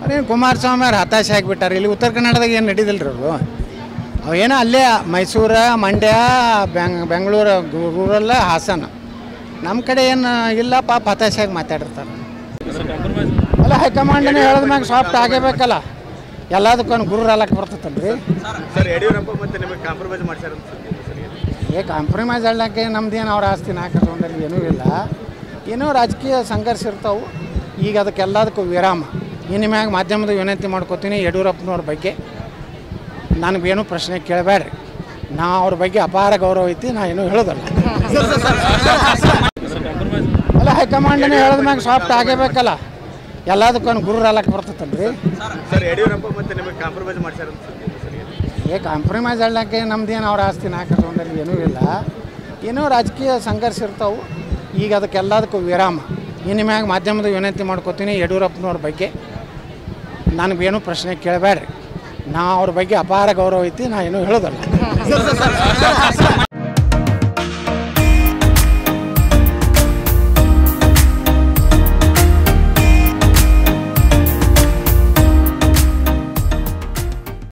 ಅವ್ರೇನು ಕುಮಾರಸ್ವಾಮಿ ಅವ್ರು ಹತಾಶೆ ಆಗಿಬಿಟ್ಟಾರೆ ಇಲ್ಲಿ ಉತ್ತರ ಕನ್ನಡದಾಗ ಏನು ನಡೀದಿಲ್ಲ ರೀ ಅವರು ಅವೇನೋ ಅಲ್ಲೇ ಮೈಸೂರು ಮಂಡ್ಯ ಬೆಂಗ್ ಬೆಂಗಳೂರು ರೂರಲ್ಲ ಹಾಸನ ನಮ್ಮ ಕಡೆ ಏನು ಇಲ್ಲ ಪಾಪ ಹತಾಶೆಯಾಗಿ ಮಾತಾಡಿರ್ತಾರೆ ಅಲ್ಲ ಹೈಕಮಾಂಡನೇ ಹೇಳಿದ ಮ್ಯಾಗ ಸಾಫ್ಟ್ ಆಗೇಬೇಕಲ್ಲ ಎಲ್ಲದಕ್ಕೂ ಗುರು ಅಲ್ಲಕ್ಕೆ ಬರ್ತೈತಲ್ರಿ ಸರ್ ಯಡಿಯೂರಪ್ಪ ಮತ್ತೆ ನಿಮಗೆ ಕಾಂಪ್ರಮೈಸ್ ಮಾಡ್ಸ್ಯಾರ ಅಂತ ಸುದ್ದಿ ಇದೆ ಸರ್ ಏನು? ಏ ಕಾಂಪ್ರಮೈಸ್ ಹೇಳಕ್ಕೆ ನಮ್ದೇನು ಅವ್ರ ಆಸ್ತಿನ ಹಾಕೋದ್ರಲ್ಲಿ ಏನೂ ಇಲ್ಲ ಏನೋ ರಾಜಕೀಯ ಸಂಘರ್ಷ ಇರ್ತಾವೆ ಈಗ ಅದಕ್ಕೆಲ್ಲದಕ್ಕೂ ವಿರಾಮ ಇನ್ನು ಮ್ಯಾಗ ಮಾಧ್ಯಮದ ವಿನಂತಿ ಮಾಡ್ಕೋತೀನಿ ಯಡಿಯೂರಪ್ಪನವ್ರ ಬಗ್ಗೆ ನನಗೇನು ಪ್ರಶ್ನೆ ಕೇಳಬೇಡ್ರಿ ನಾ ಅವ್ರ ಬಗ್ಗೆ ಅಪಾರ ಗೌರವ ಐತಿ ನಾ ಏನೂ ಹೇಳೋದಲ್ಲ ಅಲ್ಲ ಹೈಕಮಾಂಡನೇ ಹೇಳಿದ ಮ್ಯಾಗ ಸಾಫ್ಟ್ ಆಗೇಬೇಕಲ್ಲ ಎಲ್ಲದಕ್ಕೂ ಗುರು ಅಲ್ಲಕ್ಕೆ ಬರ್ತೈತಲ್ರಿ ಸರ್ ಯಡಿಯೂರಪ್ಪ ಮತ್ತೆ ನಿಮಗೆ ಕಾಂಪ್ರಮೈಸ್ ಮಾಡ್ಸ್ಯಾರ ಅಂತ ಸುದ್ದಿ ಇದೆ ಸರ್ ಏನು? ಏ ಕಾಂಪ್ರಮೈಸ್ ಹೇಳಕ್ಕೆ ನಮ್ದೇನು ಅವ್ರ ಆಸ್ತಿನ ಹಾಕೋದ್ರಲ್ಲಿ ಏನೂ ಇಲ್ಲ ಏನೋ ರಾಜಕೀಯ ಸಂಘರ್ಷ ಇರ್ತಾವೆ ಈಗ ಅದಕ್ಕೆಲ್ಲದಕ್ಕೂ ವಿರಾಮ ಇನ್ನು ಮ್ಯಾಗ ಮಾಧ್ಯಮದ ವಿನಂತಿ ಮಾಡ್ಕೋತೀನಿ ಯಡಿಯೂರಪ್ಪನವ್ರ ಬಗ್ಗೆ ನನಗೇನು ಪ್ರಶ್ನೆ ಕೇಳಬೇಡ್ರಿ ನಾ ಅವ್ರ ಬಗ್ಗೆ ಅಪಾರ ಗೌರವ ಐತಿ ನಾ ಏನೂ ಹೇಳೋದಲ್ಲ